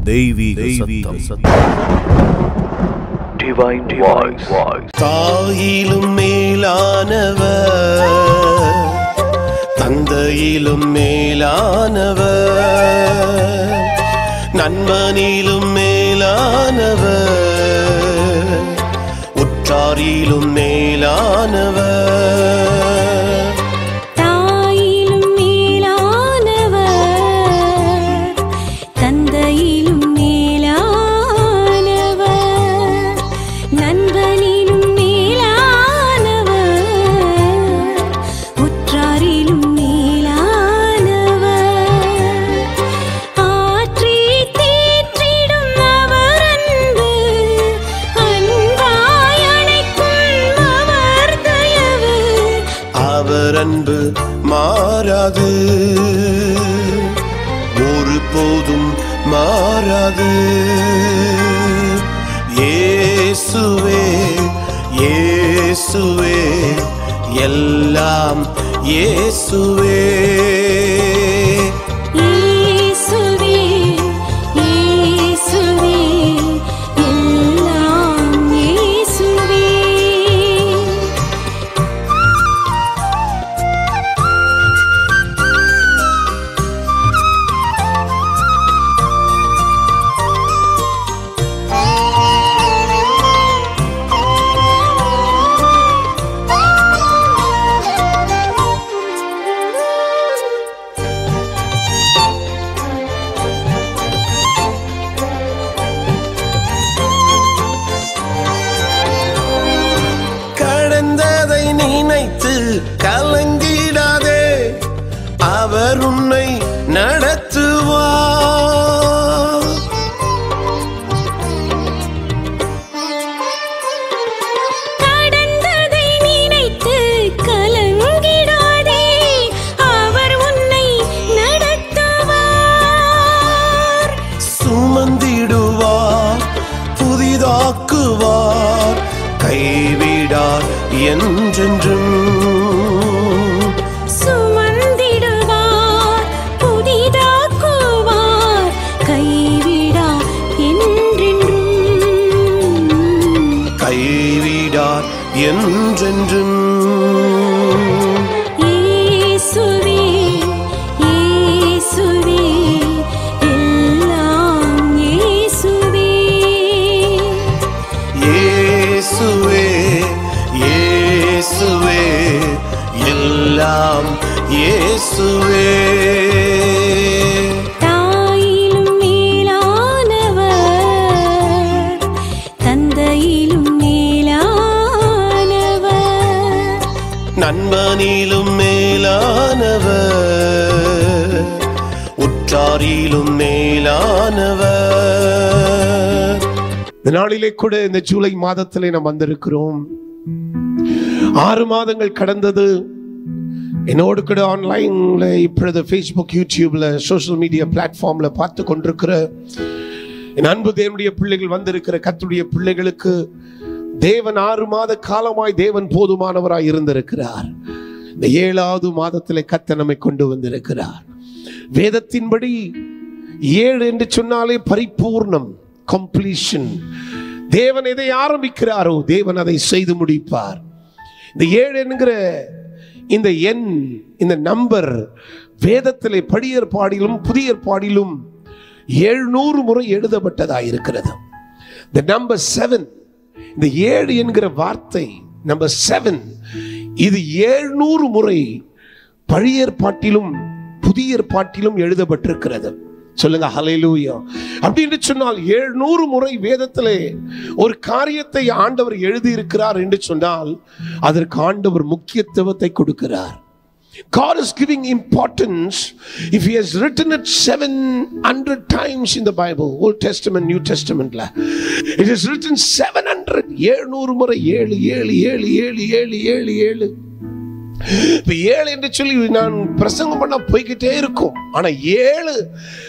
தெய்வீக சத்தம் Divine Voice. தாயிலும் மேலானவர் தந்தையிலும் மேலானவர் நண்பனிலும் மேலானவர் உற்றாரிலும் மேலானவர் தாயிலும் மேலானவர் தந்தையிலும் மேலானவர் நண்பனிலும் மேலானவர் உற்றாரிலும் மேலானவர் ஆற்றி தேற்றிடும் அவர் அன்பு அன்பாய் அணைக்கும் அவர் தயவு அவர் அன்பு மாறாது ஒருபோதும் மாறாது இயேசுவே இயேசுவே எல்லாம் இயேசுவே இயேசுவே இயேசுவே எல்லாம் இயேசுவே கடந்ததை நினைத்து கலங்கிடாதே அவர் உன்னை நடத்துவார் கடந்ததை நினைத்து கலங்கிடாதே அவர் உன்னை நடத்துவார் சுமந்திடுவார் புதிதாக்குவார் கைவிடார் என்றென்றும் சுமந்திடுவார் புதிதாக்குவார் கைவிடா என்றென்றும் கைவிடார் என்றென்றும் இயேசுவே இயேசுவே எல்லாம் இயேசுவே இயேசுவே இயேசுவே எல்லாம் இயேசுவே தாயிலும் மேலானவர் தந்தையிலும் மேலானவர் நண்பனிலும் மேலானவர் உற்றாரிலும் மேலானவர் இந்த நாளிலே கூட இந்த ஜூலை மாதத்திலே நாம் வந்திருக்கிறோம் ஆறு மாதங்கள் கடந்தது என்னோடு கூட ஆன்லைன்ல இப்பொழுது ஃபேஸ்புக் யூடியூப்ல சோஷியல் மீடியா பிளாட்ஃபார்ம்ல பார்த்து கொண்டிருக்கிற என் அன்பு தேவனுடைய பிள்ளைகள் வந்திருக்கிற கத்துடைய பிள்ளைகளுக்கு தேவன் ஆறு மாத காலமாய் தேவன் போதுமானவராய் இருந்திருக்கிறார் இந்த ஏழாவது மாதத்திலே கத்த நம்மை கொண்டு வந்திருக்கிறார் வேதத்தின்படி ஏழு என்று சொன்னாலே பரிபூர்ணம் கம்ப்ளீஷன் தேவன் எதை ஆரம்பிக்கிறாரோ தேவன் அதை செய்து முடிப்பார் இந்த ஏழு என்கிற இந்த எண் இந்த நம்பர் வேதத்திலே படியற்பாடிலும் புதிய ஏற்பாடிலும் எழுநூறு முறை எழுதப்பட்டதாக இருக்கிறது the number செவன் இந்த ஏழு என்கிற வார்த்தை நம்பர் செவன் இது ஏழ்நூறு முறை பழைய ஏற்பாட்டிலும் புதிய ஏற்பாட்டிலும் எழுதப்பட்டிருக்கிறது சொல்லுங்க ஹalleluya அப்படின்னு சொன்னால் எழுநூறு முறை வேதத்திலே ஒரு காரியத்தை ஆண்டவர் எழுதி இருக்கிறார் என்று சொன்னால் அதற்கு ஆண்டவர் முக்கியத்துவத்தை கொடுக்கிறார் God is giving importance if He has written it 700 times in the Bible, Old Testament, New Testament. ல. It is written 700, ஏழுநூறு முறை ஏழு ஏழு ஏழு ஏழு ஏழு ஏழு ஏழு இப்ப ஏழு என்று சொல்லி நான் பிரசங்கம் பண்ண போய்கிட்டே இருக்கும் ஆனா ஏழு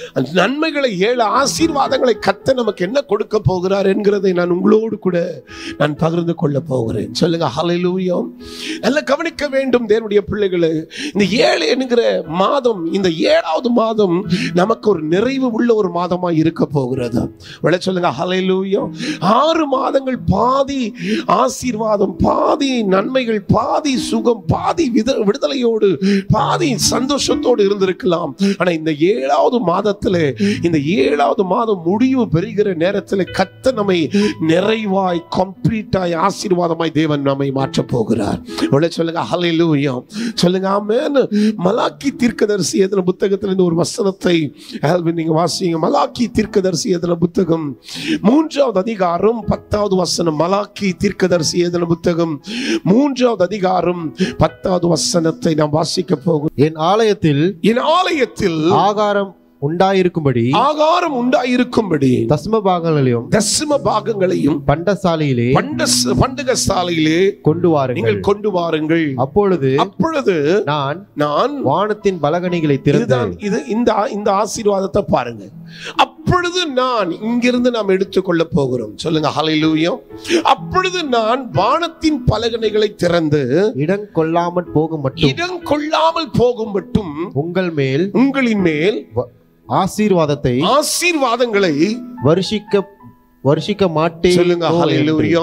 அந்த நன்மைகளை ஏழு ஆசீர்வாதங்களை கத்த நமக்கு என்ன கொடுக்க போகிறார் என்கிறதை நான் உங்களோடு கூட நான் பகிர்ந்து கொள்ள போகிறேன் சொல்லுங்க ஹalleluya நல்லா கவனிக்க வேண்டும் தேவனுடைய பிள்ளைகளே இந்த ஏழு என்கிற மாதம் இந்த ஏழாவது மாதம் நமக்கு ஒரு நிறைவு உள்ள ஒரு மாதமா இருக்க போகிறது விளை சொல்லுங்க ஹalleluya ஆறு மாதங்கள் பாதி ஆசீர்வாதம் பாதி நன்மைகள் பாதி சுகம் பாதி வித- விடுதலையோடு பாதி சந்தோஷத்தோடு இருந்திருக்கலாம் ஆனா இந்த ஏழாவது மாதத்துல இந்த ஏழாவது மாதம் முடிவு பெறுகிற நேரத்தில் கத்த நம்மை நிறைவாய் கம்ப்ளீட்டாய் ஆசீர்வாதமாய் தேவன் நம்மை மாற்ற போகிறார் உடனே சொல்லுங்க ஹalleluya சொல்லுங்க ஆமென் மலாக்கி தீர்க்கதரிசி எதிர புத்தகத்தில் இந்த ஒரு வசனத்தை ஆல்வின் நீங்க வாசிங்க மலாக்கி தீர்க்கதரிசி எதிர புத்தகம் மூன்றாவது அதிகாரம் பத்தாவது வசனம் மலாக்கி தீர்க்கதரிசி எதிர புத்தகம் மூன்றாவது அதிகாரம் பத்தாவது வசனத்தை நாம் வாசிக்க போகிறோம் என் ஆலயத்தில் என் ஆலயத்தில் ஆகாரம் உண்டாயிருக்கும்படி ஆகாரம் உண்டாயிருக்கும்படி தஸ்ம பாகங்களையும் தசம பாகங்களையும் பண்டசாலையிலே பண்ட பண்டக சாலையிலே கொண்டு வாருங்கள் நீங்கள் கொண்டு வாருங்கள் அப்பொழுது அப்பொழுது நான் நான் வானத்தின் பலகணிகளை திறந்து இதுதான் இது இந்த ஆ- இந்த ஆசீர்வாதத்தை பாருங்க அப்பொழுது நான் இங்கிருந்து நாம் எடுத்துக்கொள்ள போகிறோம் சொல்லுங்க ஹalleluya அப்பொழுது நான் வானத்தின் பலகனைகளை திறந்து இடம் கொள்ளாமற் போகும் மட்டும் இடம் கொள்ளாமல் போகும் மட்டும் உங்கள் மேல் உங்களின் மேல் வ- ஆசீர்வாதத்தை ஆசீர்வாதங்களை வருஷிக்க வருஷிக்க மாட்டேன் சொல்லுங்க ஹalleluya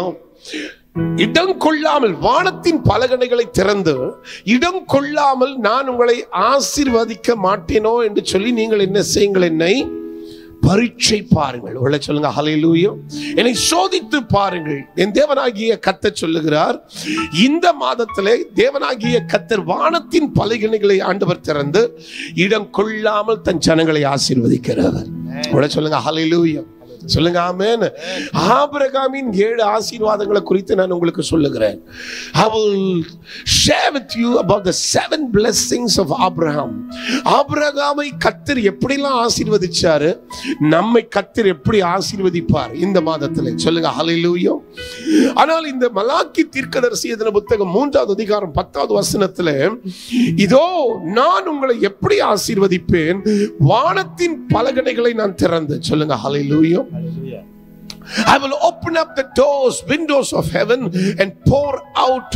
இடம் கொள்ளாமல் வானத்தின் பலகனைகளை திறந்து இடம் கொள்ளாமல் நான் உங்களை ஆசீர்வதிக்க மாட்டேனோ என்று சொல்லி நீங்கள் என்ன செய்யுங்கள் என்னை பரீட்சை பாருங்கள் உள்ள சொல்லுங்க ஹalleluya என்னை சோதித்து பாருங்கள் என் தேவனாகிய கத்தர் சொல்லுகிறார் இந்த மாதத்திலே தேவனாகிய கத்தர் வானத்தின் பலகனைகளை ஆண்டவர் திறந்து இடம் கொள்ளாமல் தன் ஜனங்களை ஆசீர்வதிக்கிறார் உள்ள சொல்லுங்க ஹalleluya சொல்லுங்க ஆமென் ஆபிரகாமின் ஏழு ஆசீர்வாதங்களை குறித்து நான் உங்களுக்கு சொல்லுகிறேன் I will share with you about the seven blessings of Abraham ஆபிரகாமை கத்தர் எப்படிலாம் ஆசீர்வதிச்சாரு நம்மை கத்தர் எப்படி ஆசீர்வதிப்பார் இந்த மாதத்தில் சொல்லுங்க ஹalleluya ஆனால் இந்த மலாக்கி தீர்க்கதரிசி எதின புத்தகம் மூன்றாவது அதிகாரம் பத்தாவது வசனத்துல இதோ நான் உங்களை எப்படி ஆசீர்வதிப்பேன் வானத்தின் பலகனைகளை நான் திறந்து சொல்லுங்க ஹalleluya I will open up the doors, windows of heaven and pour out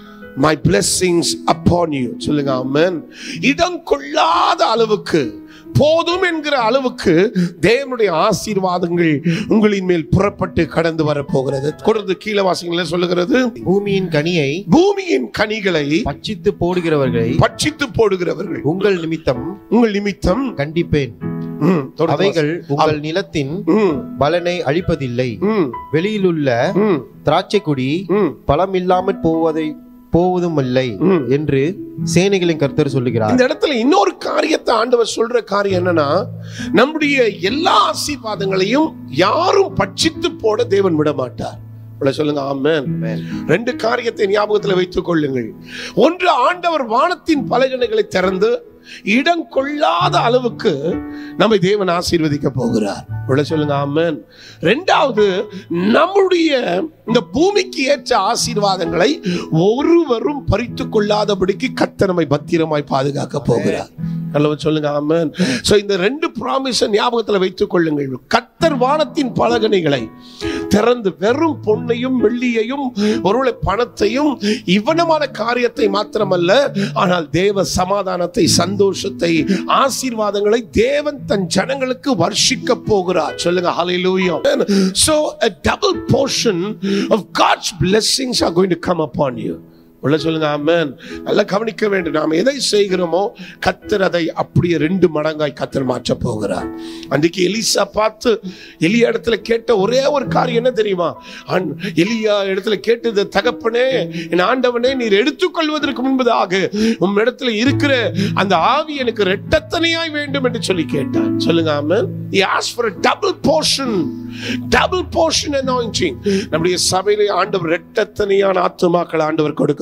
my blessings upon you. சொல்லுங்க ஆமென். இடம் கொள்ளாத அளவுக்கு போதும் என்கிற அளவுக்கு தேவனுடைய ஆசீர்வாதங்கள் உங்களின் மேல் புறப்பட்டு கடந்து வர போகிறது கொடுத்து கீழே வாசிங்களே சொல்லுகிறது பூமியின் கனியை பூமியின் கனிகளை பட்சித்து போடுகிறவர்களை பட்சித்து போடுகிறவர்கள் உங்கள் நிமித்தம் உங்கள் நிமித்தம் கண்டிப்பேன் ம், தொடர்ந்து அவைகள் உங்கள் நிலத்தின் வாசி. ம், பலனை அழிப்பதில்லை ம், வெளியிலுள்ள ம், திராட்சை கொடி ம். பலமில்லாமற் போவதை போவதும் இல்லை ம். என்று சேனைகளின் கர்த்தர் சொல்லுகிறார் இந்த இடத்துல இன்னொரு காரியத்தை ஆண்டவர் சொல்ற காரியம் என்னன்னா நம்முடைய எல்லா ஆசீர்வாதங்களையும் யாரும் பட்சித்து போட தேவன் விட மாட்டார் இவ்வளவு சொல்லுங்க ஆமென் ரெண்டு காரியத்தை ஞாபகத்தில் வைத்துக் கொள்ளுங்கள் ஒன்று ஆண்டவர் வானத்தின் பலகனைகளை திறந்து இடம் கொள்ளாத அளவுக்கு நம்மை தேவன் ஆசீர்வதிக்க போகிறார் இவ்வளவு சொல்லுங்க ஆமென் ரெண்டாவது நம்முடைய இந்த பூமிக்கு ஏற்ற ஆசீர்வாதங்களை ஒருவரும் பறித்து கொள்ளாதபடிக்கு கர்த்தர் நம்மை பத்திரமாய் பாதுகாக்க போகிறார் அல்லவா சொல்லுங்க ஆமென் சோ இந்த ரெண்டு ப்ராமிஸை ஞாபகத்துல வைத்துக் கொள்ளுங்கள் கத்தர் வானத்தின் பலகனைகளை திறந்து வெறும் பொன்னையும் வெள்ளியையும் ஒருவேளை பணத்தையும் இவ்வனமான காரியத்தை மாத்திரமல்ல ஆனால் தேவ சமாதானத்தை சந்தோஷத்தை ஆசீர்வாதங்களை தேவன் தன் ஜனங்களுக்கு வர்ஷிக்க போகிறார் சொல்லுங்க ஹalleluya so a double portion of god's blessings are going to come upon you உள்ள சொல்லுங்க ஆமென் நல்லா கவனிக்க வேண்டும் நாம் எதை செய்கிறோமோ கத்தர் அதை அப்படியே ரெண்டு மடங்காய் கத்தர் மாற்ற போகிறார் அன்றைக்கு எலிசா பார்த்து எலியா இடத்துல கேட்ட ஒரே ஒரு காரியம் என்ன தெரியுமா ஆண்- எலியா இடத்துல கேட்டது தகப்பனே என் ஆண்டவனே நீர் எடுத்துக்கொள்வதற்கு முன்பதாக உம் இடத்துல இருக்கிற அந்த ஆவி எனக்கு ரெட்டத்தனையாய் வேண்டும் என்று சொல்லி கேட்டான் சொல்லுங்க ஆமென் he asked for a double portion double portion anointing நம்முடைய சபையிலே ஆண்டவர் ரெட்டத்தனையான ஆத்துமாக்கள் ஆண்டவர் கொடுக்க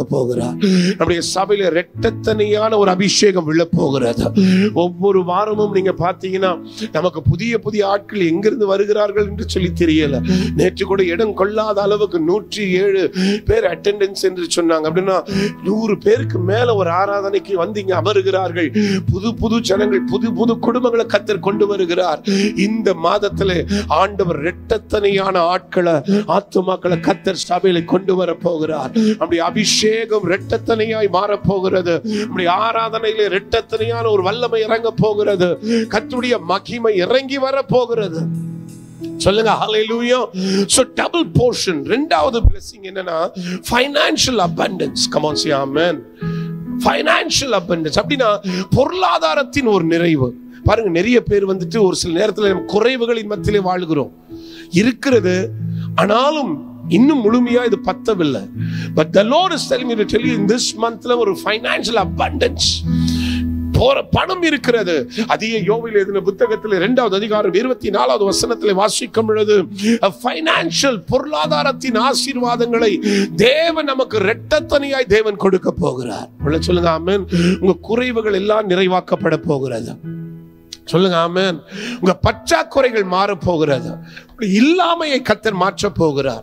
போகிறார் நம்முடைய சபையில ரெட்டத்தனையான ஒரு அபிஷேகம் விழ போகிறது ஒவ்வொரு வாரமும் நீங்க பார்த்தீங்கன்னா நமக்கு புதிய புதிய ஆட்கள் எங்கிருந்து வருகிறார்கள் என்று சொல்லி தெரியல நேற்று கூட இடம் கொள்ளாத அளவுக்கு நூற்றி ஏழு பேர் அட்டெண்டன்ஸ் என்று சொன்னாங்க அப்படின்னா நூறு பேருக்கு மேல ஒரு ஆராதனைக்கு வந்து இங்க அமருகிறார்கள் புது புது ஜனங்கள் புது புது குடும்பங்களை கத்தர் கொண்டு வருகிறார் இந்த மாதத்துல ஆண்டவர் ரெட்டத்தனையான ஆட்களை ஆத்துமாக்களை கத்தர் சபையில கொண்டு வர போகிறார் அப்படி அபிஷேகம் ரெட்டத்தனையாய் மாற போகிறது அப்படி ஆராதனையில ரெட்டத்தனையான ஒரு வல்லமை இறங்க போகிறது கத்துடைய மகிமை இறங்கி வர போகிறது சொல்லுங்க ஹalleluya so double portion ரெண்டாவது blessing என்னன்னா financial abundance come on say amen financial abundance அப்படின்னா பொருளாதாரத்தின் ஒரு நிறைவு பாருங்க நிறைய பேர் வந்துட்டு ஒரு சில நேரத்துல நம்ம குறைவுகளின் மத்தியிலே வாழ்கிறோம் இருக்கிறது ஆனாலும் இன்னும் முழுமையா இது பத்தவில்லை but the lord is telling me to tell you in this monthல ஒரு financial abundance போற பணம் இருக்கிறது அதிக யோவில் எழுதின புத்தகத்தில் இரண்டாவது அதிகாரம் இருபத்தி நாலாவது வசனத்தில் வாசிக்கும் பொழுது பைனான்சியல் பொருளாதாரத்தின் ஆசீர்வாதங்களை தேவன் நமக்கு ரெட்டத்தனியாய் தேவன் கொடுக்க போகிறார் உள்ள சொல்லுங்க ஆமென் உங்க குறைவுகள் எல்லாம் நிறைவாக்கப்பட போகிறது சொல்லுங்க ஆமென் உங்க பற்றாக்குறைகள் மாற போகிறது இல்லாமையை கத்தர் மாற்ற போகிறார்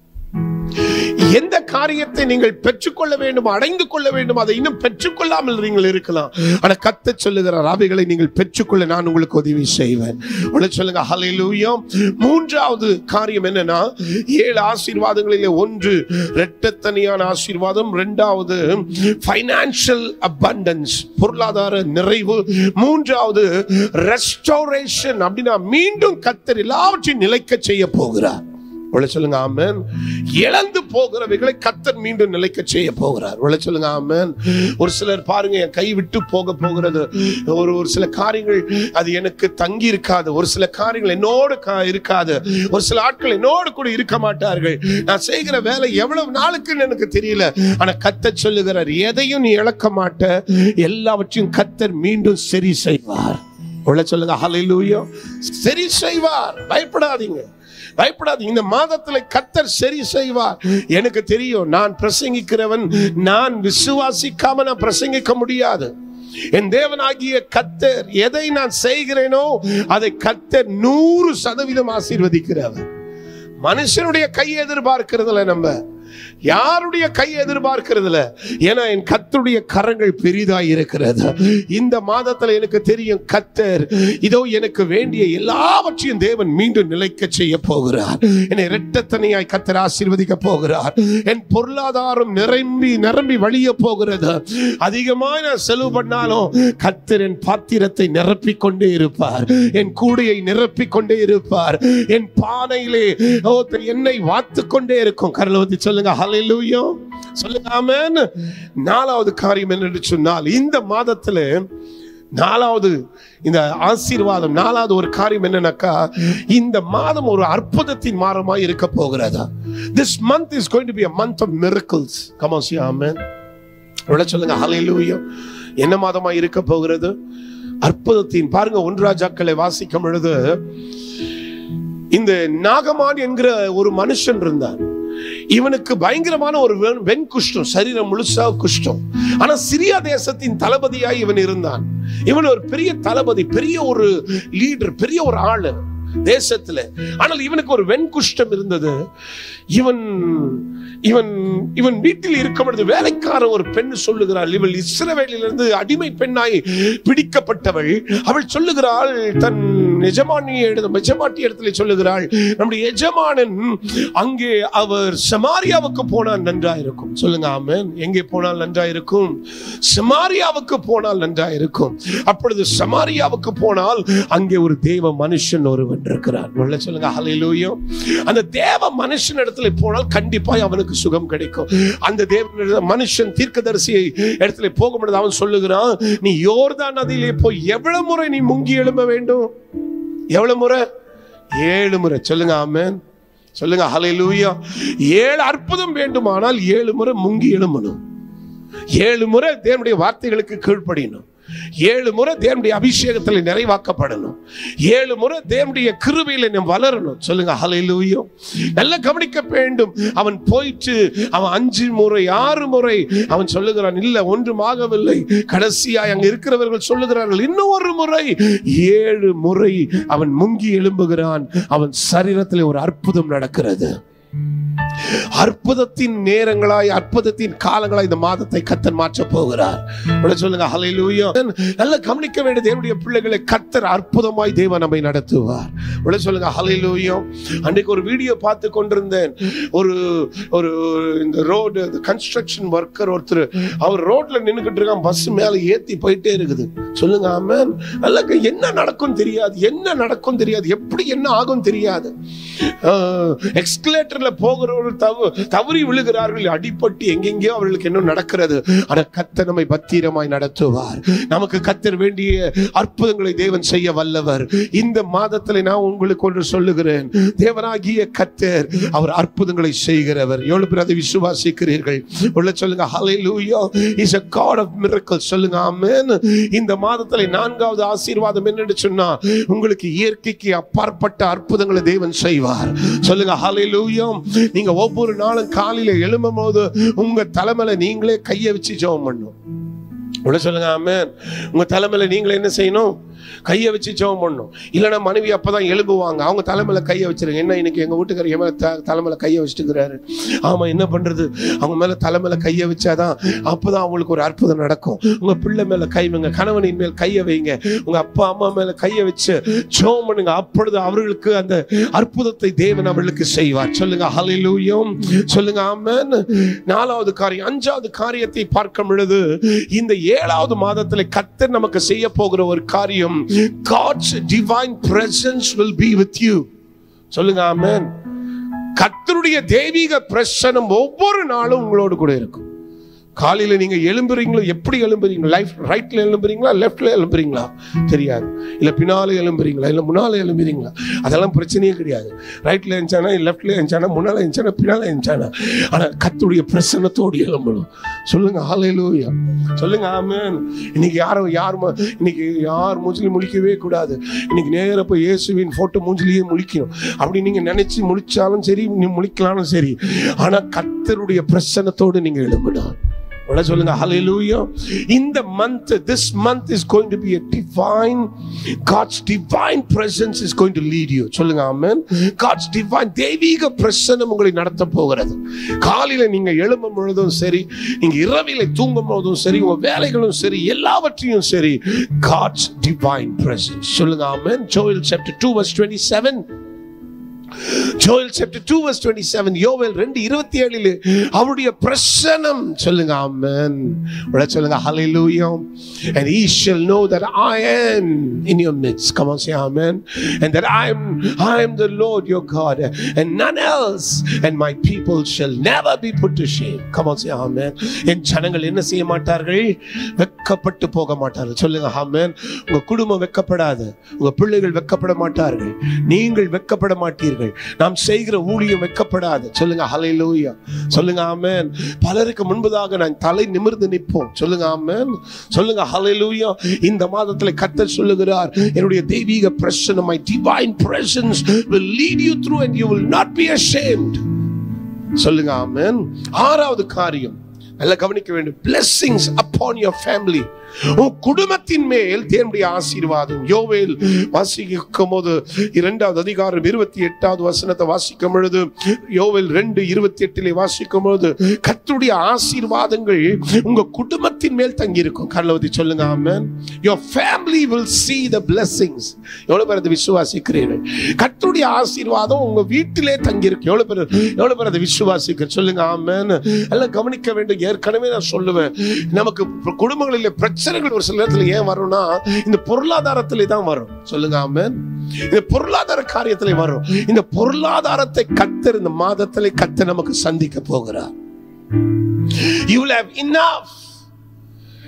எந்த காரியத்தை நீங்கள் பெற்றுக்கொள்ள வேண்டும் அடைந்து கொள்ள வேண்டும் அதை இன்னும் பெற்றுக்கொள்ளாமல் நீங்கள் இருக்கலாம் ஆனா கத்த சொல்லுகிறார் அவைகளை நீங்கள் பெற்றுக்கொள்ள நான் உங்களுக்கு உதவி செய்வேன் உடனே சொல்லுங்க ஹalleluya மூன்றாவது காரியம் என்னன்னா ஏழு ஆசீர்வாதங்களிலே ஒன்று இரட்டத்தனியான ஆசீர்வாதம் இரண்டாவது ஃபைனான்சியல் abundance பொருளாதார நிறைவு மூன்றாவது ரெஸ்டோரேஷன் அப்படின்னா மீண்டும் கத்தர் எல்லாவற்றையும் நிலைக்க செய்ய போகிறார் உள்ள சொல்லுங்க ஆமென் இழந்து போகிறவைகளை கத்தர் மீண்டும் நிலைக்க செய்ய போகிறார் உள்ள சொல்லுங்க ஆமென் ஒரு சிலர் பாருங்க என் கை விட்டு போக போகிறது ஒரு ஒரு சில காரியங்கள் அது எனக்கு தங்கி இருக்காது ஒரு சில காரியங்கள் என்னோடு கா- இருக்காது ஒரு சில ஆட்கள் என்னோடு கூட இருக்க மாட்டார்கள் நான் செய்கிற வேலை எவ்வளவு நாளுக்குன்னு எனக்கு தெரியல ஆனா கத்தர் சொல்லுகிறார் எதையும் நீ இழக்க மாட்ட எல்லாவற்றையும் கத்தர் மீண்டும் சரி செய்வார் உள்ள சொல்லுங்க ஹalleluya சரி செய்வார் பயப்படாதீங்க பயப்படாதீங்க இந்த மாதத்துல கத்தர் சரி செய்வார் எனக்கு தெரியும் நான் பிரசங்கிக்கிறவன் நான் விசுவாசிக்காம நான் பிரசங்கிக்க முடியாது என் தேவனாகிய கத்தர் எதை நான் செய்கிறேனோ அதை கத்தர் நூறு சதவீதம் ஆசீர்வதிக்கிறவர் மனுஷனுடைய கை எதிர்பார்க்கிறதுல நம்ம யாருடைய கை எதிர்பார்க்கிறதுல ஏன்னா என் கத்தருடைய கரங்கள் பெரிதாய் இருக்கிறது இந்த மாதத்துல எனக்கு தெரியும் கத்தர் இதோ எனக்கு வேண்டிய எல்லாவற்றையும் தேவன் மீண்டும் நிலைக்க செய்ய போகிறார் என்னை இரட்டத்தனையாய் கத்தர் ஆசீர்வதிக்க போகிறார் என் பொருளாதாரம் நிரம்பி நிரம்பி வழிய போகிறது அதிகமாக நான் செலவு பண்ணாலும் கத்தர் என் பாத்திரத்தை நிரப்பிக் கொண்டே இருப்பார் என் கூடையை நிரப்பிக் கொண்டே இருப்பார் என் பானையிலே ஓ, எண்ணெய் வாத்து கொண்டே இருக்கும் கரலவதி சொல்லுங்க ஹalleluya சொல்லுங்க ஆமென் நாலாவது காரியம் என்னன்னு சொன்னால் இந்த மாதத்துல நாலாவது இந்த ஆசீர்வாதம் நாலாவது ஒரு காரியம் என்னன்னாக்கா இந்த மாதம் ஒரு அற்புதத்தின் மாதமாய் இருக்க போகிறதா this month is going to be a month of miracles come on say amen விட சொல்லுங்க ஹalleluya என்ன மாதமா இருக்க போகிறது அற்புதத்தின் பாருங்க ஒன்றாஜாக்களை வாசிக்கும் பொழுது இந்த நாகமான் என்கிற ஒரு மனுஷன் இருந்தான் இவனுக்கு பயங்கரமான ஒரு வெண்- வெண் குஷ்டம் சரீரம் முழுசா குஷ்டம் ஆனா சிரியா தேசத்தின் தளபதியாய் இவன் இருந்தான் இவன் ஒரு பெரிய தளபதி பெரிய ஒரு லீடர் பெரிய ஒரு ஆளு தேசத்துல ஆனால் இவனுக்கு ஒரு வெண்குஷ்டம் இருந்தது இவன் இவன் இவன் வீட்டில் இருக்கும் பொழுது வேலைக்கார ஒரு பெண் சொல்லுகிறாள் இவள் இஸ்ரவேலிலிருந்து அடிமை பெண்ணாய் பிடிக்கப்பட்டவள் அவள் சொல்லுகிறாள் தன் எஜமானிய எஜமாட்டி இடத்துல சொல்லுகிறாள் நம்முடைய எஜமானன் அங்கே அவர் சமாரியாவுக்கு போனால் நன்றாயிருக்கும் சொல்லுங்க ஆமென் எங்கே போனால் நன்றாயிருக்கும் சமாரியாவுக்கு போனால் நன்றாயிருக்கும் அப்பொழுது சமாரியாவுக்கு போனால் அங்கே ஒரு தேவ மனுஷன் ஒருவன் இருக்கிறார் உள்ள சொல்லுங்க ஹalleluya அந்த தேவ மனுஷன் இடத்துல போனால் கண்டிப்பாய் அவனுக்கு சுகம் கிடைக்கும் அந்த தேவ மனுஷன் தீர்க்கதரிசியை இடத்துல போகும்பொழுது அவன் சொல்லுகிறான் நீ யோர்தான் நதியிலே போய் எவ்வளவு முறை நீ முங்கி எழும்ப வேண்டும் எவ்வளவு முறை ஏழு முறை சொல்லுங்க ஆமென் சொல்லுங்க ஹalleluya ஏழு அற்புதம் வேண்டுமானால் ஏழு முறை முங்கி எழும்பணும் ஏழு முறை தேவனுடைய வார்த்தைகளுக்கு கீழ்ப்படியணும் ஏழு முறை தேவனுடைய அபிஷேகத்தில் நிறைவாக்கப்படணும் ஏழு முறை தேவனுடைய கிருபையில நம்ம வளரணும் சொல்லுங்க ஹalleluya நல்லா கவனிக்க வேண்டும் அவன் போயிட்டு அவன் அஞ்சு முறை ஆறு முறை அவன் சொல்லுகிறான் இல்ல ஒன்றும் ஆகவில்லை கடைசியாய் அங்க இருக்கிறவர்கள் சொல்லுகிறார்கள் இன்னும் ஒரு முறை ஏழு முறை அவன் முங்கி எழும்புகிறான் அவன் சரீரத்தில் ஒரு அற்புதம் நடக்கிறது அற்புதத்தின் நேரங்களாய் அற்புதத்தின் காலங்களாய் இந்த மாதத்தை கத்தர் மாற்ற போகிறார் உடனே சொல்லுங்க ஹalleluya நல்ல கவனிக்க வேண்டிய தேவனுடைய பிள்ளைகளை கத்தர் அற்புதமாய் தேவன் நம்மை நடத்துவார் உடனே சொல்லுங்க ஹalleluya அன்றைக்கு ஒரு வீடியோ பார்த்து கொண்டிருந்தேன் ஒரு ஒரு இந்த ரோடு கன்ஸ்ட்ரக்ஷன் ஒர்க்கர் ஒருத்தர் அவர் ரோட்ல நின்னுக்கிட்டு இருக்கான் பஸ் மேல ஏத்தி போயிட்டே இருக்குது சொல்லுங்க ஆமென் நல்ல க- என்ன நடக்கும் தெரியாது என்ன நடக்கும் தெரியாது எப்படி என்ன ஆகும் தெரியாது எக்ஸ்கலேட்டர்ல போகிறவர்கள் தவ தவறி விழுகிறார்கள் அடிபட்டு எங்கெங்கேயோ அவர்களுக்கு என்ன நடக்கிறது ஆனா கத்தர் நம்மை பத்திரமாய் நடத்துவார் நமக்கு கத்தர் வேண்டிய அற்புதங்களை தேவன் செய்ய வல்லவர் இந்த மாதத்துல நான் உங்களுக்கு ஒன்று சொல்லுகிறேன் தேவனாகிய கத்தர் அவர் அற்புதங்களை செய்கிறவர் எவ்வளவு பேர் அதை விசுவாசிக்கிறீர்கள் உள்ள சொல்லுங்க ஹalleluya is a god of miracles சொல்லுங்க ஆமென் இந்த மாதத்துல நான்காவது ஆசீர்வாதம் என்னன்னு சொன்னா உங்களுக்கு இயற்கைக்கு அப்பாற்பட்ட அற்புதங்களை தேவன் செய்வார் சொல்லுங்க ஹalleluya நீங்க ஒவ்வொரு நாளும் காலையில எழும்பும் போது உங்க தலைமையில நீங்களே கையை வச்சு ஜெபம் பண்ணும் உள்ள சொல்லுங்க ஆமென் உங்க தலைமையில நீங்களே என்ன செய்யணும் கையை வச்சு ஜெபம் பண்ணணும் இல்லைன்னா மனைவி அப்பதான் எழும்புவாங்க அவங்க தலைமையில கையை வச்சிருங்க என்ன இன்னைக்கு எங்க வீட்டுக்காரர் என் மேல த- தலைமையில கையை வச்சுட்டுக்கிறாரு ஆமா என்ன பண்றது அவங்க மேல தலைமையில கையை வச்சாதான் அப்பதான் அவங்களுக்கு ஒரு அற்புதம் நடக்கும் உங்க பிள்ளை மேல கை வைங்க கணவனின் மேல் கையை வைங்க உங்க அப்பா அம்மா மேல கையை வச்சு ஜெபம் பண்ணுங்க அப்பொழுது அவர்களுக்கு அந்த அற்புதத்தை தேவன் அவர்களுக்கு செய்வார் சொல்லுங்க ஹalleluya சொல்லுங்க ஆமென் நாலாவது காரியம் அஞ்சாவது காரியத்தை பார்க்கும் பொழுது இந்த ஏழாவது மாதத்துல கத்தர் நமக்கு செய்ய போகிற ஒரு காரியம் God's divine presence will be with you சொல்லுங்க ஆமென் கர்த்தருடைய தெய்வீக பிரசனம் ஒவ்வொரு நாளும் உங்களோடு கூட இருக்கும் காலையில நீங்க எழும்புறீங்களோ எப்படி எழும்புறீங்க லைஃப் ரைட்ல எழும்புறீங்களா லெஃப்ட்ல எழும்புறீங்களா தெரியாது இல்ல பின்னால எழும்புறீங்களா இல்ல முன்னால எழும்புறீங்களா அதெல்லாம் பிரச்சனையே கிடையாது ரைட்ல இருந்துச்சானா லெஃப்ட்ல இருந்துச்சானா முன்னால இருந்துச்சானா பின்னால இருந்துச்சானா ஆனா கத்துடைய பிரசன்னத்தோடு எழும்பணும் சொல்லுங்க ஹalleluya சொல்லுங்க ஆமென் இன்னைக்கு யாரும் யார் ம- இன்னைக்கு யார் மூஞ்சிலையும் முழிக்கவே கூடாது இன்னைக்கு நேரா போய் இயேசுவின் போட்டோ மூஞ்சிலேயே முழிக்கணும் அப்படி நீங்க நினைச்சு முழிச்சாலும் சரி நீ முழிக்கலாலும் சரி ஆனா கர்த்தருடைய பிரசன்னத்தோடு நீங்க எழும்பணும் உடனே சொல்லுங்க hallelujah இந்த month this month is going to be a divine God's divine presence is going to lead you சொல்லுங்க amen God's divine தெய்வீக பிரசன்னம் உங்களை நடத்த போகிறது காலையில நீங்க எழும்பும் பொழுதும் சரி நீங்க இரவில தூங்கும் போதும் சரி உங்க வேலைகளும் சரி எல்லாவற்றையும் சரி God's divine presence சொல்லுங்க amen Joel chapter 2 verse 27 Joel chapter 2 verse 27 யோவேல் 2 27 அவருடைய பிரசன்னம் சொல்லுங்க ஆமென் உடனே சொல்லுங்க hallelujah and he shall know that I am in your midst come on say amen and that I am I am the Lord your God and none else and my people shall never be put to shame come on say amen என் ஜனங்கள் என்ன செய்ய மாட்டார்கள் வெக்கப்பட்டு போக மாட்டார்கள் சொல்லுங்க ஆமென் உங்க குடும்பம் வெக்கப்படாது உங்க பிள்ளைகள் வெக்கப்பட மாட்டார்கள் நீங்கள் வெக்கப்பட மாட்டீர்கள் நாம் செய்கிற ஊழியம் வெக்கப்படாது சொல்லுங்க ஹalleluya சொல்லுங்க ஆமென் பலருக்கு முன்பதாக நான் தலை நிமிர்ந்து நிற்போம் சொல்லுங்க ஆமென் சொல்லுங்க ஹalleluya இந்த மாதத்துல கர்த்தர் சொல்லுகிறார் என்னுடைய தெய்வீக பிரசன்னம் my divine presence will lead you through and you will not be ashamed சொல்லுங்க ஆமென் ஆறாவது காரியம் நல்லா கவனிக்க வேண்டும் blessings upon your family உன் குடும்பத்தின் மேல் தேவனுடைய ஆசீர்வாதம் யோவேல் வாசிக்கும் போது இரண்டாவது அதிகாரம் இருபத்தி எட்டாவது வசனத்தை வாசிக்கும் பொழுது யோவேல் ரெண்டு இருபத்தி எட்டிலே வாசிக்கும் பொழுது கர்த்தருடைய ஆசீர்வாதங்கள் உங்க குடும்பத்தின் மேல் தங்கி இருக்கும் கர்லவதி சொல்லுங்க ஆமென் your family will see the blessings எவ்வளவு பேர் அதை விசுவாசிக்கிறீர்கள் கர்த்தருடைய ஆசீர்வாதம் உங்க வீட்டிலே தங்கி இருக்கு எவ்வளவு பேர் எவ்வளவு பேர் அதை விசுவாசிக்கிற சொல்லுங்க ஆமென் எல்லாம் கவனிக்க வேண்டும் ஏற்கனவே நான் சொல்லுவேன் நமக்கு குடும்பங்களில் பிரச்சனைகள் ஒரு சில நேரத்தில் ஏன் வரும்னா இந்த பொருளாதாரத்திலே தான் வரும் சொல்லுங்க ஆமென் இந்த பொருளாதார காரியத்திலே வரும் இந்த பொருளாதாரத்தை கத்தர் இந்த மாதத்திலே கத்தர் நமக்கு சந்திக்க போகிறார் you will have enough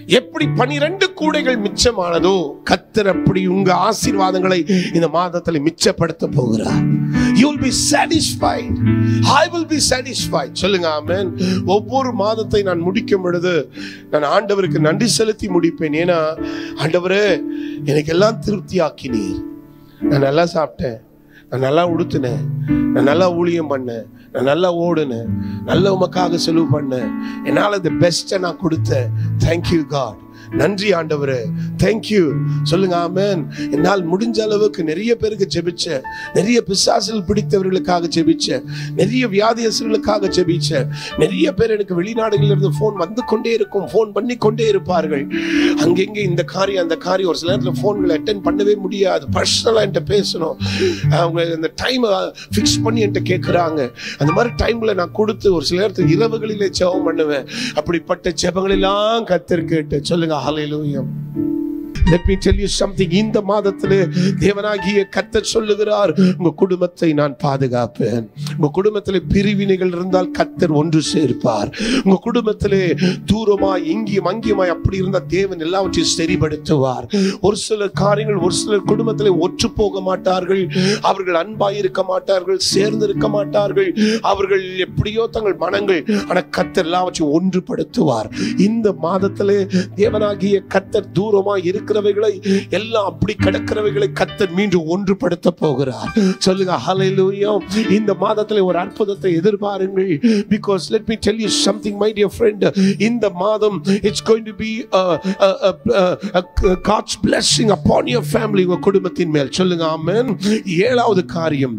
எப்படி பனிரெண்டு கூடைகள் மிச்சமானதோ கத்தர் அப்படி உங்க ஆசீர்வாதங்களை இந்த மாதத்தில் மிச்சப்படுத்த போகிறார் you will be satisfied i will be satisfied சொல்லுங்க ஆமென் ஒவ்வொரு மாதத்தை நான் முடிக்கும் பொழுது நான் ஆண்டவருக்கு நன்றி செலுத்தி முடிப்பேன் ஏன்னா ஆண்டவரே எனக்கு எல்லாம் திருப்தி ஆக்கினீர் நான் நல்லா சாப்பிட்டேன் நான் நல்லா உடுத்தினேன் நான் நல்லா ஊழியம் பண்ணேன் நான் நல்லா ஓடுனேன் நல்ல உமக்காக செலவு பண்ணேன் என்னால் இந்த பெஸ்ட்டை நான் கொடுத்தேன் தேங்க்யூ காட் நன்றி ஆண்டவரே தேங்க்யூ சொல்லுங்க ஆமென் என்னால் முடிஞ்ச அளவுக்கு நிறைய பேருக்கு ஜெபிச்சேன் நிறைய பிசாசுகள் பிடித்தவர்களுக்காக ஜெபிச்சேன் நிறைய வியாதியஸ்களுக்காக ஜெபிச்சேன் நிறைய பேர் எனக்கு வெளிநாடுகளில் இருந்து ஃபோன் வந்து கொண்டே இருக்கும் ஃபோன் பண்ணி கொண்டே இருப்பார்கள் அங்கெங்கே இந்த காரியம் அந்த காரியம் ஒரு சில நேரத்தில் ஃபோன்களை அட்டன் பண்ணவே முடியாது பர்சனலாக என்கிட்ட பேசணும் அவங்க இந்த டைமை ஃபிக்ஸ் பண்ணி என்கிட்ட கேட்குறாங்க அந்த மாதிரி டைம்ல நான் கொடுத்து ஒரு சில நேரத்தில் இரவுகளிலே ஜெபம் பண்ணுவேன் அப்படிப்பட்ட ஜெபங்களெல்லாம் கத்தர் கேட்டு சொல்லுங்க ஹalleluya let me tell you something இந்த மாதத்திலே தேவனாகிய கத்தர் சொல்லுகிறார் உங்க குடும்பத்தை நான் பாதுகாப்பேன் உங்க குடும்பத்திலே பிரிவினைகள் இருந்தால் கத்தர் ஒன்று சேர்ப்பார் உங்க குடும்பத்திலே தூரமா இங்கியும் அங்கியுமாய் அப்படி இருந்தால் தேவன் எல்லாவற்றையும் சரிபடுத்துவார் ஒரு சில காரியங்கள் ஒரு சிலர் குடும்பத்திலே ஒற்று போக மாட்டார்கள் அவர்கள் அன்பாய் இருக்க மாட்டார்கள் சேர்ந்து இருக்க மாட்டார்கள் அவர்கள் எப்படியோ தங்கள் மனங்கள் ஆனா கத்தர் எல்லாவற்றையும் ஒன்றுபடுத்துவார் இந்த மாதத்திலே தேவனாகிய கத்தர் தூரமா இருக்கிறவைகளை எல்லாம் அப்படி கிடக்கிறவைகளை கத்தர் மீண்டும் ஒன்றுபடுத்த போகிறார் சொல்லுங்க ஹalleluya இந்த மாதத்திலே ஒரு அற்புதத்தை எதிர்பாருங்கள் because let me tell you something my dear friend இந்த மாதம் it's going to be a, a, a, a, a God's blessing upon your family உங்க குடும்பத்தின் மேல் சொல்லுங்க ஆமென் ஏழாவது காரியம்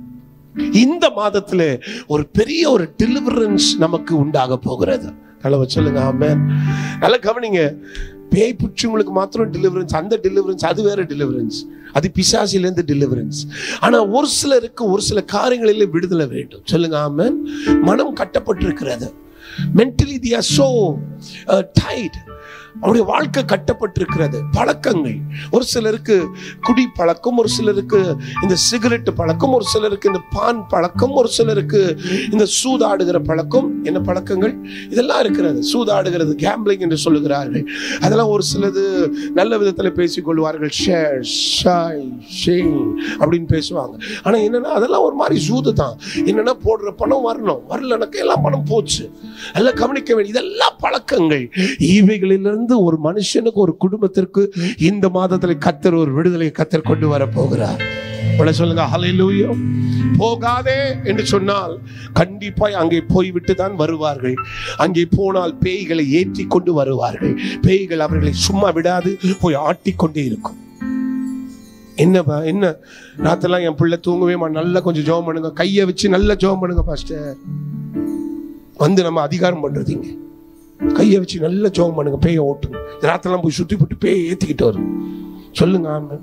இந்த மாதத்துல ஒரு பெரிய ஒரு டெலிவரன்ஸ் நமக்கு உண்டாக போகிறது நல்ல சொல்லுங்க ஆமென் நல்லா கவனிங்க பேய் பிடிச்சவங்களுக்கு மாத்திரம் டெலிவரன்ஸ் அந்த டெலிவரன்ஸ் அது வேற டெலிவரன்ஸ் அது பிசாசிலேருந்து டெலிவரன்ஸ் ஆனா ஒரு சிலருக்கு ஒரு சில காரியங்களில் விடுதலை வேண்டும் சொல்லுங்க ஆமென் மனம் கட்டப்பட்டிருக்கிறது mentally they are so tight அவருடைய வாழ்க்கை கட்டப்பட்டிருக்கிறது பழக்கங்கள் ஒரு சிலருக்கு குடி பழக்கம் ஒரு சிலருக்கு இந்த சிகரெட் பழக்கம் ஒரு சிலருக்கு இந்த பான் பழக்கம் ஒரு சிலருக்கு இந்த சூதாடுகிற பழக்கம் என்ன பழக்கங்கள் இதெல்லாம் இருக்கிறது சூதாடுகிறது கேம்பிளிங் என்று சொல்லுகிறார்கள் அதெல்லாம் ஒரு சிலது நல்ல விதத்தில் பேசிக் கொள்வார்கள் ஷேர் ஷாய் ஷேங் அப்படின்னு பேசுவாங்க ஆனா என்னன்னா அதெல்லாம் ஒரு மாதிரி சூது தான் என்னன்னா போடுற பணம் வரணும் வரலனாக்க எல்லாம் பணம் போச்சு எல்லாம் கவனிக்க வேண்டிய இதெல்லாம் பழக்கங்கள் இவைகளிலிருந்து ஒரு மனுஷனுக்கு ஒரு குடும்பத்திற்கு இந்த மாதத்துல கத்தர் ஒரு விடுதலை கத்தர் கொண்டு வர போகிறார் உடனே சொல்லுங்க ஹalleluya போகாதே என்று சொன்னால் கண்டிப்பாய் அங்கே போய்விட்டு தான் வருவார்கள் அங்கே போனால் பேய்களை ஏற்றி கொண்டு வருவார்கள் பேய்கள் அவர்களை சும்மா விடாது போய் ஆட்டிக்கொண்டே இருக்கும் என்னப்பா என்ன ராத்தெல்லாம் என் பிள்ளை தூங்கவே மாட்டேன் நல்லா கொஞ்சம் ஜெபம் பண்ணுங்க கையை வச்சு நல்லா ஜெபம் பண்ணுங்க பாஸ்டர் வந்து நம்ம அதிகாரம் பண்றதுங்க கையை வச்சு நல்லா ஜெபம் பண்ணுங்க பேயை ஓட்டுங்க ராத்தெல்லாம் போய் சுத்தி போட்டு பேயை ஏத்திக்கிட்டு வரும் சொல்லுங்க ஆமா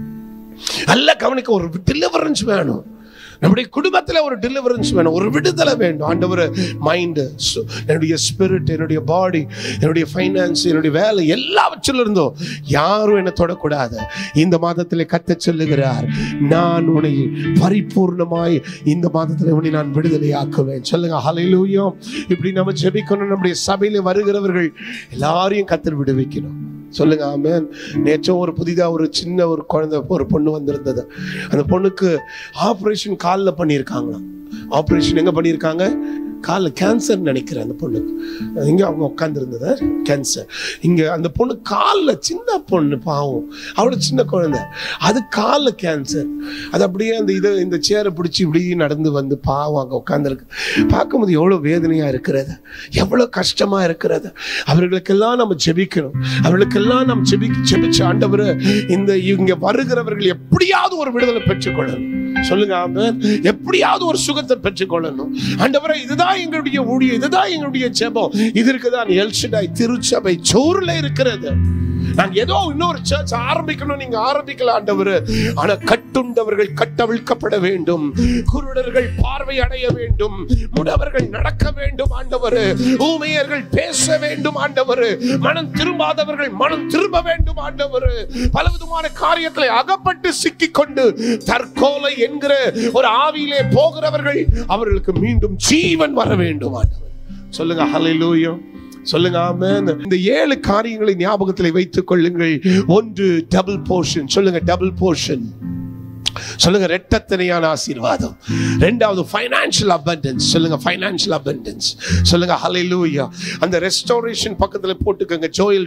நல்லா கவனிக்க ஒரு டெலிவரன்ஸ் வேணும் நம்முடைய குடும்பத்துல ஒரு டெலிவரன்ஸ் வேணும் ஒரு விடுதலை வேண்டும் ஆண்டவர் மைண்டு என்னுடைய ஸ்பிரிட் என்னுடைய பாடி என்னுடைய ஃபைனான்ஸ் என்னுடைய வேலை எல்லாவற்றில இருந்தும் யாரும் என்ன தொடக்கூடாது இந்த மாதத்திலே கத்த சொல்லுகிறார் நான் உன்னை பரிபூர்ணமாய் இந்த மாதத்தில் உன்னை நான் விடுதலை ஆக்குவேன் சொல்லுங்க ஹalleluya இப்படி நம்ம ஜெபிக்கணும் நம்முடைய சபையில வருகிறவர்கள் எல்லாரையும் கத்தர் விடுவிக்கணும் சொல்லுங்க ஆமென் நேற்றும் ஒரு புதிதா ஒரு சின்ன ஒரு குழந்தை ஒரு பொண்ணு வந்திருந்தது அந்த பொண்ணுக்கு ஆபரேஷன் காலில் பண்ணியிருக்காங்களாம் ஆபரேஷன் எங்க பண்ணியிருக்காங்க காலில் கேன்சர் நினைக்கிறேன் அந்த பொண்ணுக்கு இங்கே அவங்க உட்காந்துருந்தது கேன்சர் இங்கே அந்த பொண்ணு காலில் சின்ன பொண்ணு பாவம் அவ்வளோ சின்ன குழந்தை அது காலில் கேன்சர் அது அப்படியே அந்த இதை இந்த சேரை பிடிச்சி இப்படி நடந்து வந்து பாவம் அங்கே உட்காந்துருக்கு பார்க்கும்போது எவ்வளோ வேதனையாக இருக்கிறது எவ்வளோ கஷ்டமாக இருக்கிறது அவர்களுக்கெல்லாம் நம்ம ஜெபிக்கணும் அவர்களுக்கெல்லாம் நம்ம ஜெபி ஜெபிச்ச ஆண்டவர் இந்த இங்க வருகிறவர்கள் எப்படியாவது ஒரு விடுதலை பெற்றுக்கொள்ளணும் சொல்லுங்க ஆமென் எப்படியாவது ஒரு சுகத்தை பெற்றுக்கொள்ளணும் ஆண்டவரே இதுதான் எங்களுடைய ஊழியம் இதுதான் எங்களுடைய ஜெபம் இதற்கு தான் எல்ஷடாய் திருச்சபை சோறுல இருக்கிறது நாங்க ஏதோ இன்னொரு சர்ச் ஆரம்பிக்கணும் நீங்க ஆரம்பிக்கல ஆண்டவர் ஆனா கட்டுண்டவர்கள் கட்டவிழ்க்கப்பட வேண்டும் குருடர்கள் பார்வை அடைய வேண்டும் முடவர்கள் நடக்க வேண்டும் ஆண்டவர் ஊமையர்கள் பேச வேண்டும் ஆண்டவர் மனம் திரும்பாதவர்கள் மனம் திரும்ப வேண்டும் ஆண்டவர் பலவிதமான காரியங்களை அகப்பட்டு சிக்கிக் கொண்டு தற்கொலை என்கிற ஒரு ஆவியிலே போகிறவர்கள் அவர்களுக்கு மீண்டும் ஜீவன் வர வேண்டும் ஆண்டவர் சொல்லுங்க ஹalleluya சொல்லுங்க ஆமென் இந்த ஏழு காரியங்களை ஞாபகத்தில் வைத்துக் கொள்ளுங்கள் ஒன்று டபுள் போர்ஷன் சொல்லுங்க டபுள் போர்ஷன் சொல்லுங்க ரெட்டத்தனையான ஆசீர்வாதம் ரெண்டாவது ஃபைனான்ஷியல் abundance சொல்லுங்க ஃபைனான்ஷியல் abundance சொல்லுங்க ஹalleluya அந்த ரெஸ்டோரேஷன் பக்கத்துல போட்டுக்கங்க ஜோயல்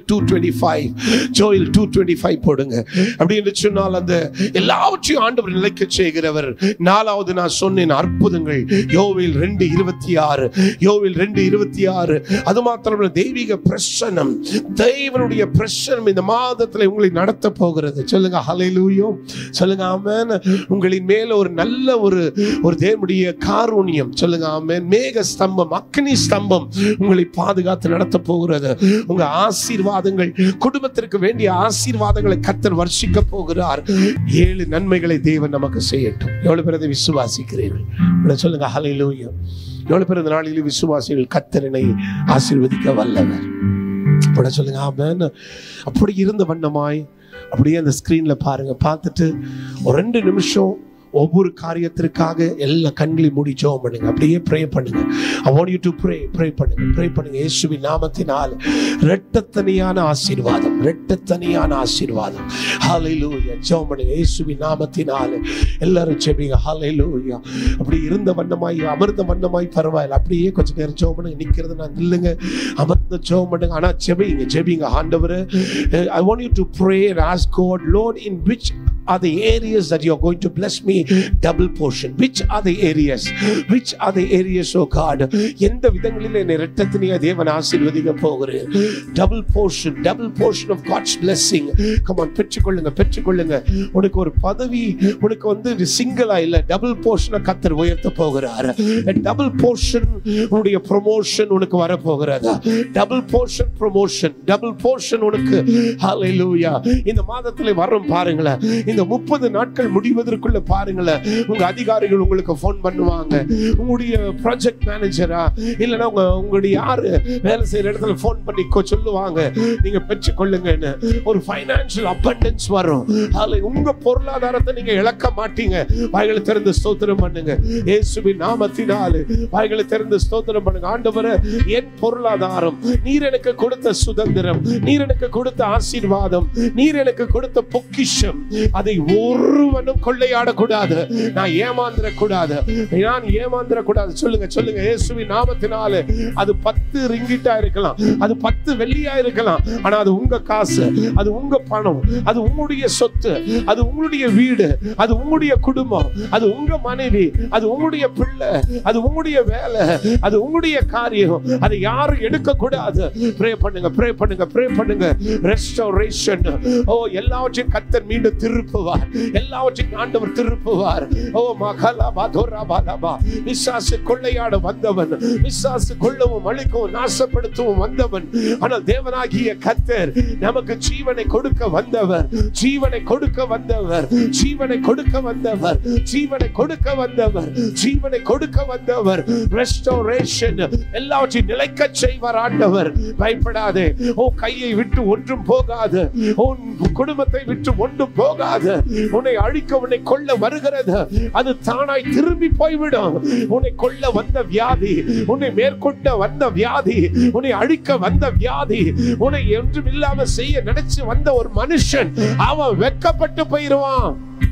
225 ஜோயல் 225 போடுங்க அப்படி என்று சொன்னால் அந்த எல்லாவற்றையும் ஆண்டவர் நிலைக்க செய்கிறவர் நாலாவது நான் சொன்னேன் அற்புதங்கள் யோவில் ரெண்டு இருபத்தி ஆறு யோவில் ரெண்டு இருபத்தி ஆறு அது மாத்திரமல்ல தெய்வீக பிரசனம் தெய்வனுடைய பிரசனம் இந்த மாதத்துல உங்களை நடத்த போகிறது சொல்லுங்க ஹalleluya சொல்லுங்க ஆமென் உங்களின் மேல ஒரு நல்ல ஒரு ஒரு தேவனுடைய காரூணியம் சொல்லுங்க ஆமென் மேக ஸ்தம்பம் அக்னி ஸ்தம்பம் உங்களை பாதுகாத்து நடத்த போகிறது உங்க ஆசீர்வாதங்கள் குடும்பத்திற்கு வேண்டிய ஆசீர்வாதங்களை கத்தர் வர்ஷிக்க போகிறார் ஏழு நன்மைகளை தேவன் நமக்கு செய்யட்டும் எவ்வளவு பேர் அதை விசுவாசிக்கிறீர்கள் உங்களை சொல்லுங்க ஹalleluya எவ்வளவு பேர் இந்த நாளில் விசுவாசிகள் கத்தரனை ஆசீர்வதிக்க வல்லவர் அப்படி சொல்லுங்க ஆமென் அப்படி இருந்த வண்ணமாய் அப்படியே அந்த ஸ்க்ரீன்ல பாருங்க பார்த்துட்டு ஒரு ரெண்டு நிமிஷம் ஒவ்வொரு காரியத்திற்காக எல்லா கண்களையும் மூடி ஜெபம் பண்ணுங்க அப்படியே ப்ரே பண்ணுங்க I want you to pray pray பண்ணுங்க ப்ரே பண்ணுங்க இயேசுவின் நாமத்தினால் இரட்டத்தனியான ஆசீர்வாதம் இரட்டத்தனியான ஆசீர்வாதம் ஹalleluya ஜெபம் பண்ணுங்க இயேசுவின் நாமத்தினால் எல்லாரும் ஜெபிங்க ஹalleluya அப்படி இருந்த வண்ணமாய் அமர்ந்த வண்ணமாய் பரவாயில்ல அப்படியே கொஞ்ச நேரம் ஜெபம் பண்ணுங்க நிக்கிறது நான் இல்லைங்க அமர்ந்த ஜெபம் பண்ணுங்க ஆனா ஜெபிங்க ஜெபிங்க ஆண்டவரே I want you to pray and ask God Lord in which are the areas that you're going to bless me double portion which are the areas which are the areas oh God எந்த விதங்களில் என்னை இரட்டத்தினையா தேவன் ஆசீர்வதிக்க போகிறேன் double portion double portion of God's blessing come on பெற்றுக்கொள்ளுங்க பெற்றுக்கொள்ளுங்க உனக்கு ஒரு பதவி உனக்கு வந்து சிங்கிளா இல்ல டபுள் போர்ஷனை கத்தர் உயர்த்த போகிறார் டபுள் போர்ஷன் உன்னுடைய ப்ரொமோஷன் உனக்கு வர போகிறதா double portion promotion double portion உனக்கு ஹalleluya இந்த மாதத்துல வரும் பாருங்களேன் இந்த முப்பது நாட்கள் முடிவதற்குள்ள பாருங்களேன் உங்க அதிகாரிகள் உங்களுக்கு ஃபோன் பண்ணுவாங்க உங்களுடைய ப்ராஜெக்ட் மேனேஜரா இல்லைன்னா உங்க உங்களுடைய யாரு வேலை செய்யற இடத்துல ஃபோன் பண்ணி கொ- சொல்லுவாங்க நீங்க பெற்றுக்கொள்ளுங்கன்னு ஒரு ஃபைனான்சியல் abundance வரும் அதுல உங்க பொருளாதாரத்தை நீங்க இழக்க மாட்டீங்க வாய்களை திறந்து ஸ்தோத்திரம் பண்ணுங்க இயேசுவின் நாமத்தினாலே வாய்களை திறந்து ஸ்தோத்திரம் பண்ணுங்க ஆண்டவரே என் பொருளாதாரம் நீர் எனக்கு கொடுத்த சுதந்திரம் நீர் எனக்கு கொடுத்த ஆசீர்வாதம் நீர் எனக்கு கொடுத்த பொக்கிஷம் அதை ஒருவனும் கொள்ளையாடக்கூடாது நான் ஏமாந்துட கூடாது நான் ஏமாந்துட கூடாது சொல்லுங்க சொல்லுங்க இயேசுவின் நாமத்தினாலே அது பத்து ரிங்கிட்டா இருக்கலாம் அது பத்து வெள்ளியா இருக்கலாம் ஆனா அது உங்க காசு அது உங்க பணம் அது உங்களுடைய சொத்து அது உங்களுடைய வீடு அது உங்களுடைய குடும்பம் அது உங்க மனைவி அது உங்களுடைய பிள்ளை அது உங்களுடைய வேலை அது உங்களுடைய காரியம் அதை யாரும் எடுக்க கூடாது ப்ரே பண்ணுங்க ப்ரே பண்ணுங்க ப்ரே பண்ணுங்க ரெஸ்டோரேஷன் ஓ எல்லாவற்றையும் கத்தர் மீண்டும் திருப்புவார் எல்லாவற்றையும் ஆண்டவர் திருப்புவார் ஓ மகளா பாதோரா பாலாபா விசாசு கொள்ளையாட வந்தவன் விசாசு கொள்ளவும் அழிக்கவும் நாசப்படுத்தவும் வந்தவன் ஆனால் தேவனாகிய கத்தர் நமக்கு ஜீவனை கொடுக்க வந்தவர் ஜீவனை கொடுக்க வந்தவர் ஜீவனை கொடுக்க வந்தவர் ஜீவனை கொடுக்க வந்தவர் ஜீவனை கொடுக்க வந்தவர் ரெஸ்டோரேஷன் எல்லாவற்றையும் நிலைக்க செய்வார் ஆண்டவர் பயப்படாதே ஓ கையை விட்டு ஒன்றும் போகாது உன் குடும்பத்தை விட்டு ஒன்றும் போகாது உன்னை அழிக்க உன்னை கொல்ல வருகிறது அது தானாய் திரும்பி போய்விடும் உன்னை கொல்ல வந்த வியாதி உன்னை மேற்கொண்ட வந்த வியாதி உன்னை அழிக்க வந்த வியாதி உன்னை என்றும் இல்லாம செய்ய நினைச்சு வந்த ஒரு மனுஷன் அவன் வெட்கப்பட்டு போயிருவான்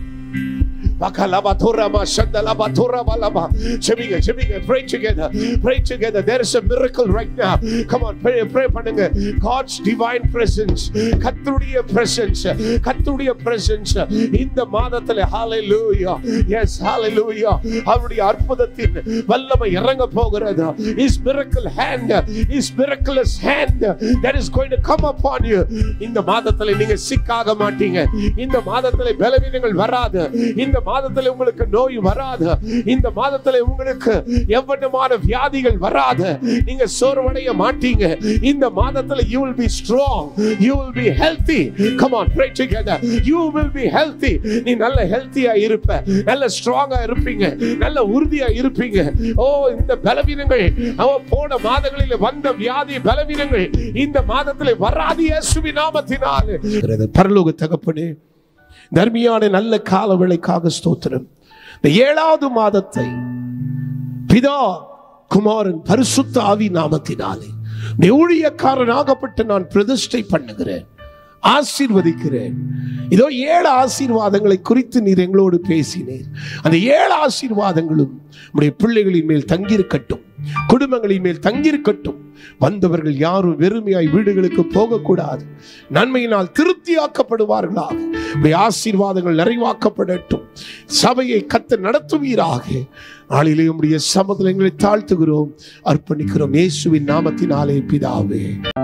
Bakalaba Torama Shandalaba Toraba Laba. Jemiga, Jemiga, pray together. Pray together. There is a miracle right now. Come on, pray, pray பண்ணுங்க. God's divine presence. கர்த்தருடைய presence. கர்த்தருடைய presence. இந்த மாதத்துல hallelujah. Yes, hallelujah. அவருடைய அற்புதத்தின் வல்லமை இறங்க போகிறது. His miracle hand, His miraculous hand that is going to come upon you. இந்த மாதத்துல நீங்க சிக்காக மாட்டீங்க. இந்த மாதத்துல பலவீனங்கள் வராது. இந்த மாதத்துல உங்களுக்கு நோய் வராது இந்த மாதத்துல உங்களுக்கு எவ்வளமான வியாதிகள் வராது நீங்க சோர்வடைய மாட்டீங்க இந்த மாதத்துல you will be strong you will be healthy come on pray together you will be healthy நீ நல்ல ஹெல்த்தியா இருப்ப நல்ல ஸ்ட்ராங்கா இருப்பீங்க நல்ல உறுதியா இருப்பீங்க ஓ இந்த பலவீனங்கள் அவன் போன மாதங்களில் வந்த வியாதி பலவீனங்கள் இந்த மாதத்துல வராது இயேசுவின் நாமத்தினாலே பரலோக தகப்பனே தர்மியான நல்ல கால வேளைக்காக ஸ்தோத்திரம் இந்த ஏழாவது மாதத்தை பிதா குமாரன் பரிசுத்த ஆவி நாமத்தினாலே உம்முடைய ஊழியக்காரனாகப்பட்டு நான் பிரதிஷ்டை பண்ணுகிறேன் ஆசீர்வதிக்கிறேன் இதோ ஏழு ஆசீர்வாதங்களை குறித்து நீர் எங்களோடு பேசினீர் அந்த ஏழு ஆசீர்வாதங்களும் உடைய பிள்ளைகளின் மேல் தங்கியிருக்கட்டும் குடும்பங்களின் மேல் தங்கியிருக்கட்டும் வந்தவர்கள் யாரும் வெறுமையாய் வீடுகளுக்கு போகக்கூடாது நன்மையினால் திருப்தியாக்கப்படுவார்களாக உடைய ஆசீர்வாதங்கள் நிறைவாக்கப்படட்டும் சபையை கத்து நடத்துவீராக நாளிலே உடைய சமதலங்களை தாழ்த்துகிறோம் அர்ப்பணிக்கிறோம் இயேசுவின் நாமத்தினாலே பிதாவே